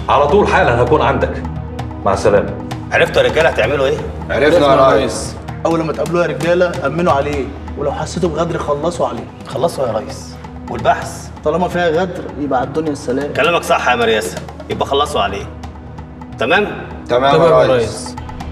على طول حالا هكون عندك مع السلامه عرفتوا يا رجاله هتعملوا ايه؟ عرفنا يا ريس اول لما تقابلوه يا رجاله امنوا عليه ولو حسيتوا بغدر خلصوا عليه خلصوا يا ريس والبحث طالما فيها غدر يبقى على الدنيا السلام كلامك صح يا مرياسة يبقى خلصوا عليه تمام؟ تمام يا ريس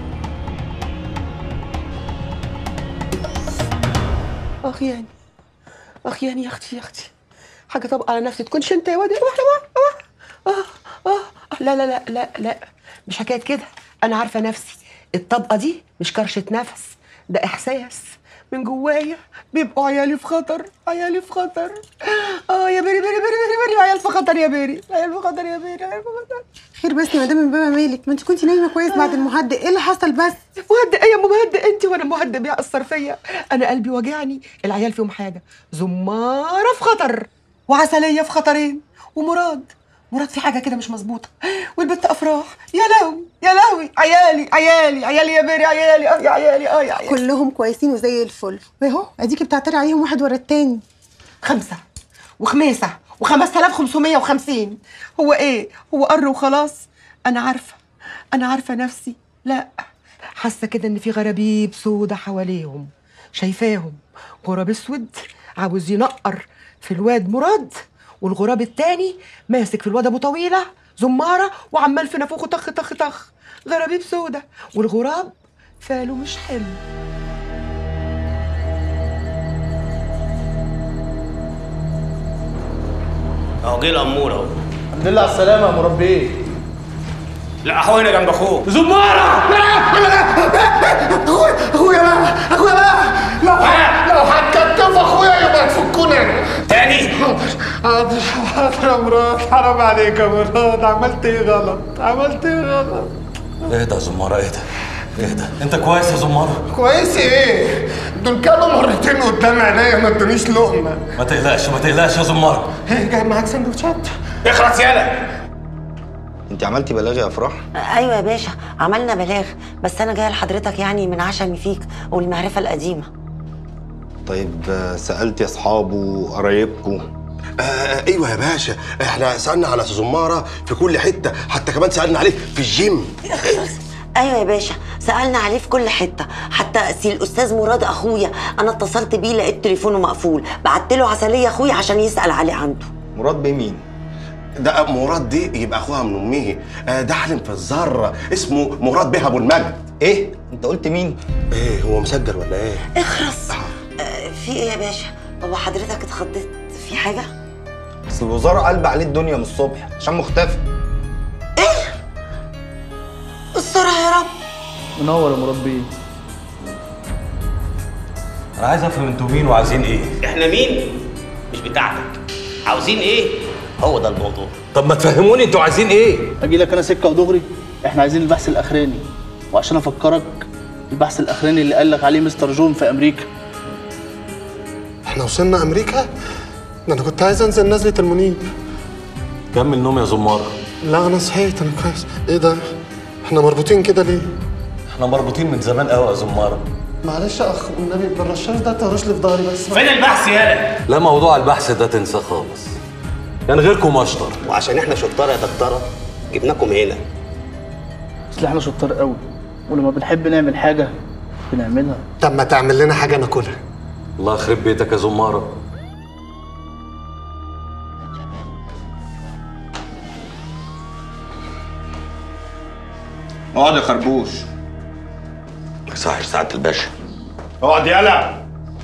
اخ يعني اخ يعني يا اختي يا اختي حاجه طبق على نفسي تكونش انت يا واد واحده اه اه اه لا لا لا لا لا مش حكايه كده انا عارفه نفسي الطبقه دي مش كرشه نفس ده احساس من جوايا بيبقوا عيالي في خطر عيالي في خطر اه يا بيري بيري بيري بيري, بيري عيال في خطر يا بيري عيال في خطر يا بيري عيال في خطر خير بس يا مدام من بابا مالك ما انت كنت نايمه كويس بعد المهدئ ايه اللي حصل بس مهدئ ايه يا ام مهدئ انت وانا مهدئ بيأثر فيا انا قلبي وجعني العيال فيهم حاجه زماره في خطر وعسليه في خطرين ومراد مراد في حاجه كده مش مظبوطه والبنت افراح يا لهوي يا لهوي عيالي عيالي عيالي يا بيري عيالي اه يا عيالي اه يا عيالي كلهم كويسين وزي الفل اهو اديكي بتعتري عليهم واحد ورا التاني خمسه وخميسه و5550 هو ايه هو قر وخلاص انا عارفه انا عارفه نفسي لا حاسه كده ان في غرابيب سودة حواليهم شايفاهم غراب اسود عاوز ينقر في الواد مراد والغراب التاني ماسك في الواد ابو طويله زماره وعمال في نافوخه طخ طخ طخ غرابيب سودة والغراب فاله مش حلو اهو جه الامور اهو الحمد لله على السلامه يا مربي لا اهو هنا جنب اخوك زماره اخويا اخويا لا اخويا لا لو لو هتكتف اخويا يبقى تفكونا تاني حاضر حاضر يا مراد حرام عليك يا مراد عملت ايه غلط عملت ايه غلط اهدى يا زماره اهدى اهدى انت كويس يا زماره كويس ايه دول كانوا مرتين قدام عينيا ما ادونيش لقمه ما تقلقش ما تقلقش يا زماره ايه جايب معاك سندوتشات اخلص يالا انت عملتي بلاغ يا افراح ايوه يا باشا عملنا بلاغ بس انا جايه لحضرتك يعني من عشمي فيك والمعرفه القديمه طيب آه، سالتي اصحابه وقرايبكم آه ايوه يا باشا احنا سالنا على زماره في كل حته حتى كمان سالنا عليه في الجيم ايوه يا باشا سالنا عليه في كل حته حتى سي الاستاذ مراد اخويا انا اتصلت بيه لقيت تليفونه مقفول بعت له عسليه اخويا عشان يسال عليه عنده مراد بيه مين ده مراد دي يبقى اخوها من امه آه ده حلم في الذره اسمه مراد بيه ابو المجد ايه انت قلت مين ايه هو مسجل ولا ايه اخرس آه، في ايه يا باشا هو حضرتك اتخضيت في حاجه اصل الوزاره قلب عليه الدنيا من الصبح عشان مختفي استرها يا رب منور يا مربي انا عايز افهم انتوا مين وعايزين ايه احنا مين؟ مش بتاعتك عاوزين ايه؟ هو ده الموضوع طب ما تفهموني انتوا عايزين ايه اجي لك انا سكه ودغري احنا عايزين البحث الاخراني وعشان افكرك البحث الاخراني اللي قال لك عليه مستر جون في امريكا احنا وصلنا امريكا ده انا كنت عايز انزل نزله المنيب كمل نوم يا زماره لا انا صحيت انا كويس ايه ده احنا مربوطين كده ليه احنا مربوطين من زمان قوي يا زماره معلش يا اخ والنبي بالرشاش ده تهرش لي في ضهري بس فين البحث يالا؟ لا موضوع البحث ده تنساه خالص كان غيركم اشطر وعشان احنا شطار يا دكتوره جبناكم هنا اصل احنا شطار قوي ولما بنحب نعمل حاجه بنعملها طب ما تعمل لنا حاجه ناكلها الله يخرب بيتك يا زماره اقعد يا خربوش صحيح سعاده الباشا اقعد يلا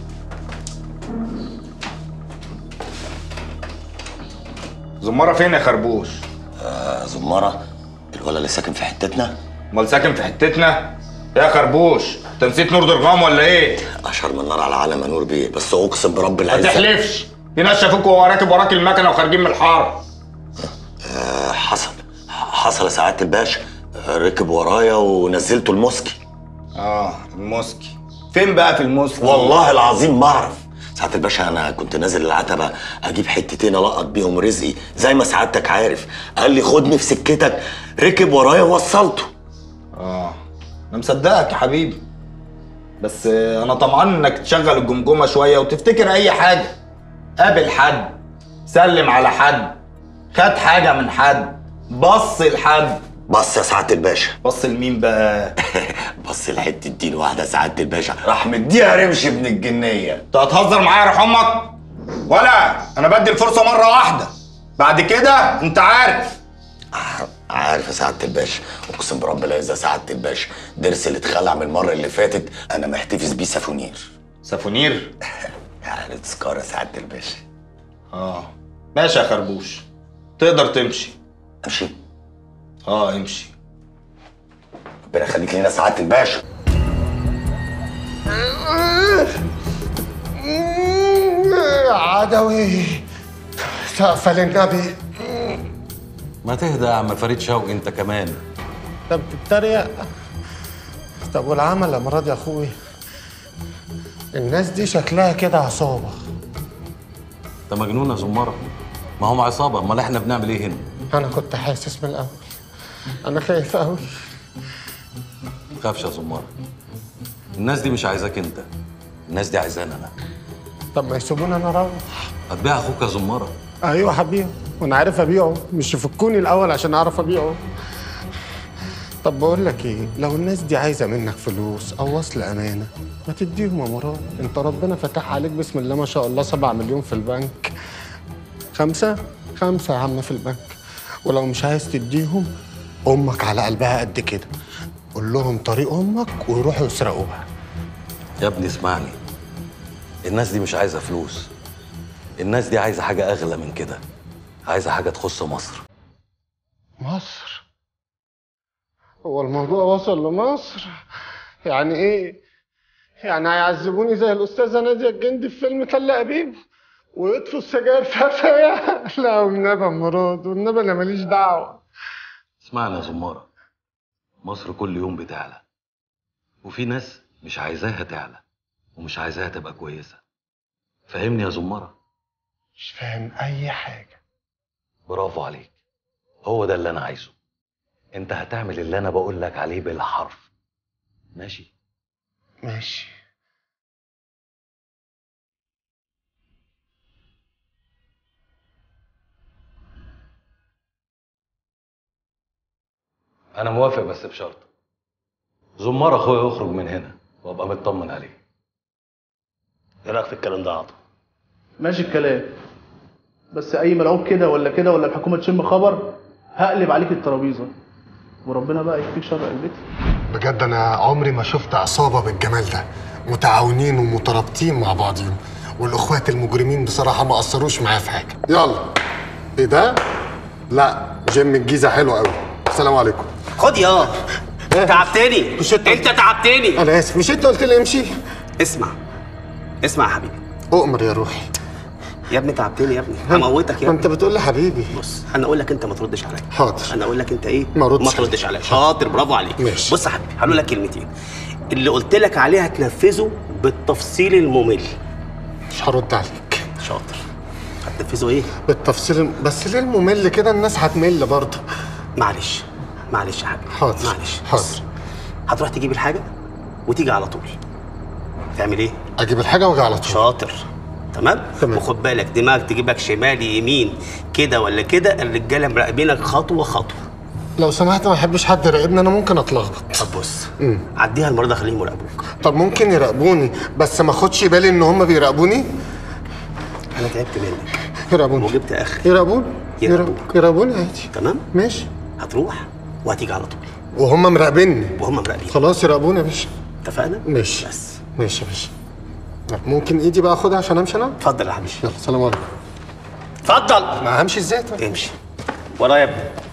زمارة فين يا خربوش؟ آه زماره الولد اللي ساكن في حتتنا امال ساكن في حتتنا؟ يا خربوش انت نسيت نور درغام ولا ايه؟ اشهر من نار على علم يا نور بيه بس اقسم برب ما العزه تحلفش في ناس شافوك وهو راكب وراك المكنه وخارجين من الحاره آه حصل حصل يا سعاده الباشا آه، ركب ورايا ونزلته الموسكي اه الموسكي فين بقى في الموسكي؟ والله العظيم ما اعرف سعاده الباشا انا كنت نازل العتبه اجيب حتتين القط بيهم رزقي زي ما سعادتك عارف قال لي خدني في سكتك ركب ورايا ووصلته اه انا مصدقك يا حبيبي بس آه، انا طمعان انك تشغل الجمجمه شويه وتفتكر اي حاجه قابل حد سلم على حد خد حاجه من حد بص الحاج بص يا سعاده الباشا بص لمين بقى بص لحته دين واحده سعاده الباشا راح مديها رمش ابن الجنيه انت هتهزر معايا يا روح امك ولا انا بدي الفرصه مره واحده بعد كده انت عارف عارف يا سعاده الباشا اقسم برب العزه سعاده الباشا ضرس اللي اتخلع من المره اللي فاتت انا محتفظ بيه سافونير سافونير يعني تذكار يا سعاده الباشا اه ماشي يا خربوش تقدر تمشي امشي اه امشي ربنا يخليك لنا سعاده الباشا عدوي سقف للنبي ما تهدى يا عم فريد شوقي انت كمان انت بتتريق طب والعمل يا مراد يا اخوي الناس دي شكلها كده عصابه انت مجنون يا زماره ما هم عصابه امال احنا بنعمل ايه هنا انا كنت حاسس من الاول انا خايف قوي ما تخافش يا زماره الناس دي مش عايزاك انت الناس دي عايزانا انا طب ما يسيبوني انا اروح هتبيع اخوك يا زماره ايوه هبيعه وانا عارف ابيعه مش يفكوني الاول عشان اعرف ابيعه طب بقول لك ايه لو الناس دي عايزه منك فلوس او وصل امانه ما تديهم يا مراد انت ربنا فتح عليك بسم الله ما شاء الله سبعة مليون في البنك خمسة خمسة يا عم في البنك ولو مش عايز تديهم امك على قلبها قد كده قول لهم طريق امك ويروحوا يسرقوها يا ابني اسمعني الناس دي مش عايزه فلوس الناس دي عايزه حاجه اغلى من كده عايزه حاجه تخص مصر مصر هو الموضوع وصل لمصر يعني ايه يعني هيعذبوني زي الاستاذه ناديه الجندي في فيلم تل ابيب ويطفوا السجاير في قفايا لا والنبي يا مراد والنبي انا ماليش دعوه اسمعني يا زماره مصر كل يوم بتعلى وفي ناس مش عايزاها تعلى ومش عايزاها تبقى كويسه فهمني يا زماره مش فاهم اي حاجه برافو عليك هو ده اللي انا عايزه انت هتعمل اللي انا بقول لك عليه بالحرف ماشي ماشي انا موافق بس بشرط زمار اخويا يخرج من هنا وابقى مطمن عليه ايه رايك في الكلام ده يا عطا ماشي الكلام بس اي ملعوب كده ولا كده ولا الحكومه تشم خبر هقلب عليك الترابيزه وربنا بقى يكفيك شر قلبتي بجد انا عمري ما شفت عصابه بالجمال ده متعاونين ومترابطين مع بعضهم والاخوات المجرمين بصراحه ما قصروش معايا في حاجه يلا ايه ده لا جيم الجيزه حلو قوي السلام عليكم خد يا تعبتني مش انت- انت تعبتني انا اسف مش انت قلت لي امشي اسمع اسمع يا حبيبي اؤمر يا روحي يا ابني تعبتني يا ابني هموتك يا ما انت ابني بتقول لي حبيبي بص انا اقول لك انت ما تردش عليا حاضر انا اقول لك انت ايه ما أردش ما تردش عليا شاطر برافو عليك ماشي. بص يا حبيبي هقول لك كلمتين اللي قلت لك عليه هتنفذه بالتفصيل الممل مش هرد عليك شاطر هتنفذه ايه بالتفصيل بس ليه الممل كده الناس هتمل برضه معلش معلش يا حبيبي حاضر معلش حاضر بص، هتروح تجيب الحاجه وتيجي على طول تعمل ايه اجيب الحاجه واجي على طول شاطر تمام تمام. وخد بالك دماغك تجيبك شمال يمين كده ولا كده الرجاله مراقبينك خطوه خطوه لو سمحت ما احبش حد يراقبني انا ممكن اتلخبط طب بص عديها المره خليهم يراقبوك طب ممكن يراقبوني بس ما اخدش بالي ان هم بيراقبوني انا تعبت منك يراقبوني وجبت اخر يراقبوني يراقبوك. يراقبوني يراقبوني عادي تمام ماشي هتروح وهتيجي على طول وهم مراقبيني وهم مراقبين خلاص يراقبوني يا باشا اتفقنا ماشي بس ماشي يا باشا لا، ممكن ايدي بقى اخدها عشان امشي انا اتفضل يا حبيبي يلا سلام عليكم اتفضل ما همشي ازاي طيب امشي ورايا يا ابني